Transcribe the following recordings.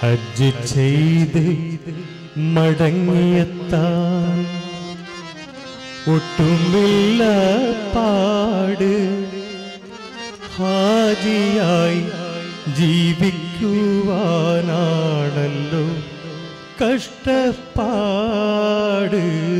ഹജ്ജ് ചെയ്ത് മടങ്ങിയെത്താൻ ഒട്ടുമില്ല പാട് ഹാജിയായി ജീവിക്കുവാനാണല്ലോ കഷ്ടപ്പാട്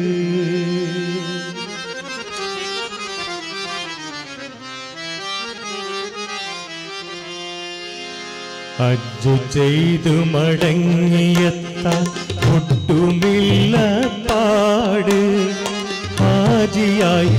അജ്ജു ചെയ്തു മടങ്ങിയെത്താൻ ഒട്ടുമില്ല പാട് ഹാജിയായി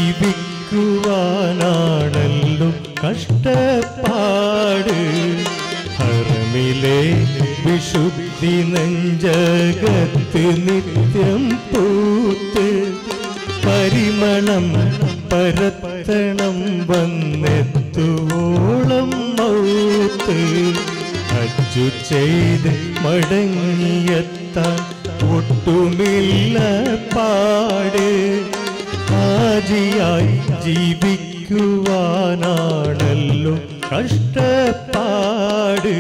ജീവിക്കുവാനാണല്ലോ കഷ്ടപ്പാട് ഹറമിലെ വിശുദ്ധി നെഞ്ചകത്ത് നിത്യം പൂത്ത് പരിമളം പരത്തണം വന്നെത്തുവോളം മൗത്ത് അജ്ജു ചെയ്ത് മടങ്ങിയെത്താൻ ഒട്ടുമില്ല പാട് ഹാജിയായി ജീവിക്കുവാനാണല്ലോ കഷ്ടപ്പാട്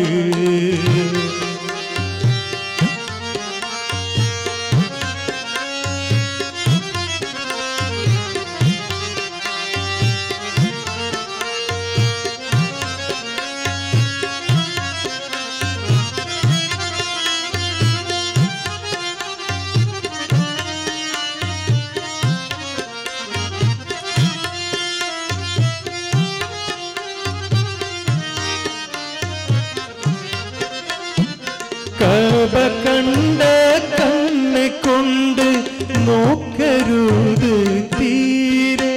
കബ കണ്ട കണ്ണ് കൊണ്ട് നോക്കരുത് തീരെ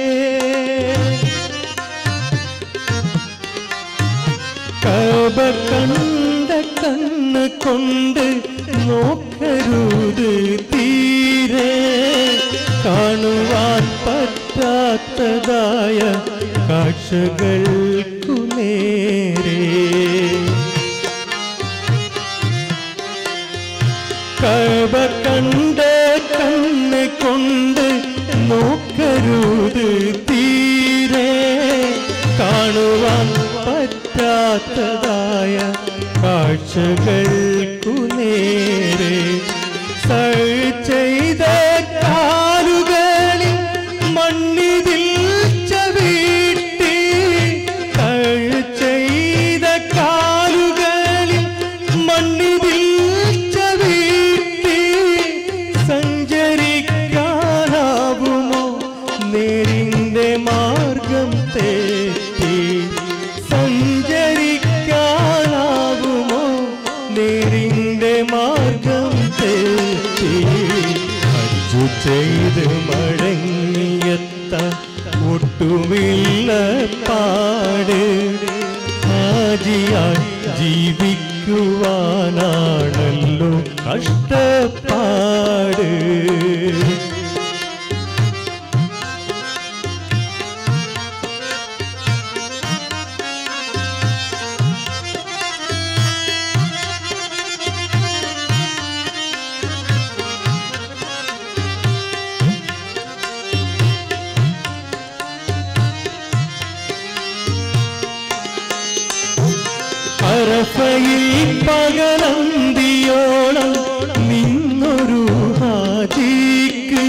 കബ കണ്ട കണ്ണ് കൊണ്ട് നോക്കരുത് തീരെ കാണുവാൻ പറ്റാത്തതായ കാഴ്ചകൾക്കു നേരെ കവ കണ്ട കണ്ണ് കൊണ്ട് നോക്കരുത് തീരെ കാണുവാൻ പറ്റാത്തതായ കാഴ്ചകൾക്കു നേരെ സൾ ചെയ്ത കാലുകളിൽ മണ്ണിതിൽ ചവിട്ടി കൾ ചെയ്ത കാലുകളിൽ മണ്ണിതിൽ ചവിട്ടി സഞ്ചരിക്കാനാവുമോ നേരിന്റെ മാർഗം തെറ്റി സഞ്ചരിക്കാനാവുമോ നേരിന്റെ മാർഗം തെറ്റി അഞ്ചു ചെയ്ത് മടങ്ങിയെത്താൻ ഒട്ടുമില്ല പാട് ഹാജിയായി ജീവിക്കുവാനാണല്ലോ കഷ്ടപ്പാട് അറഫയിൽ പകലന്തിയോളം നിന്നൊരു ഹാജിക്ക്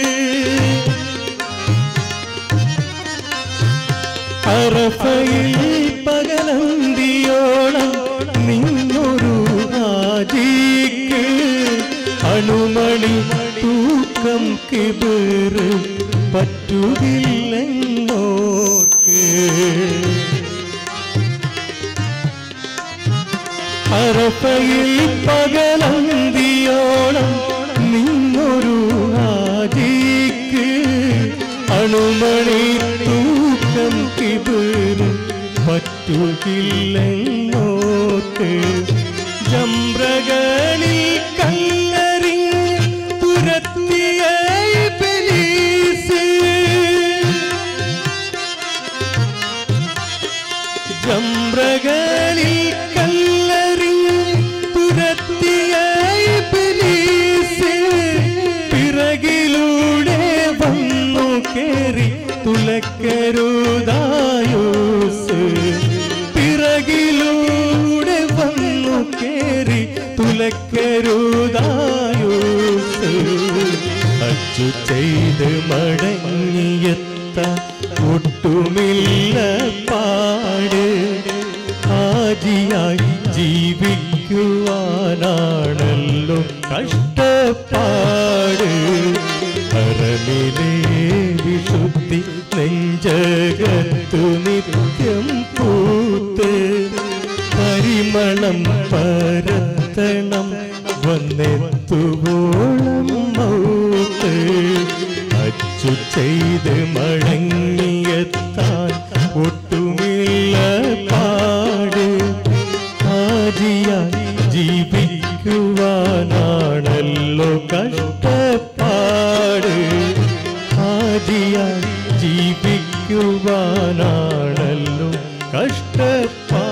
അറഫയിൽ പകലന്തിയോളം നിന്നൊരു ഹാജിക്ക് അണുമണി തൂക്കം കിബിറ് പറ്റുകില്ലെന്നോർക്ക് അറഫയിൽ പകലന്തിയോളം നിന്നൊരു ആജിക്ക് അണുമണി തൂക്കം കിബിറ് പറ്റുകില്ലെന്നോർക്ക് ജംബ്രകളിൽ കല്ലെറിഞ്ഞ് തുരത്തിയ ഇബ്ലീസ് ജംബ്രകളിൽ കല്ലെറിഞ്ഞ് തുരത്തിയ ഇബ്ലീസ് പിറകിലൂടെ വന്നു കേറി തുലക്കരുതായൂസ് പിറകിലൂടെ വന്നു കേറി ഹജ്ജു ചെയ്ത് മടങ്ങിയെത്താൻ ഒട്ടുമില്ല പാട് ആജിയായി ജീവിക്കുവാനാണല്ലോ കഷ്ടപ്പാട് ഹറമിലെ വിശുദ്ധി നെഞ്ചകത്തു നിത്യം പൂത്ത് പരിമളം പരത്തണം വന്നെത്തുവോളം മൗത്ത് അച്ചു ചെയ്ത് മടങ്ങിയെത്താൻ ഒട്ടുമില്ല പാട് ആജിയായി ജീവിക്കുവാനാണല്ലോ കഷ്ടപ്പാട് ആദിയായി ജീവിക്കുവാനാണല്ലോ കഷ്ടപ്പാട്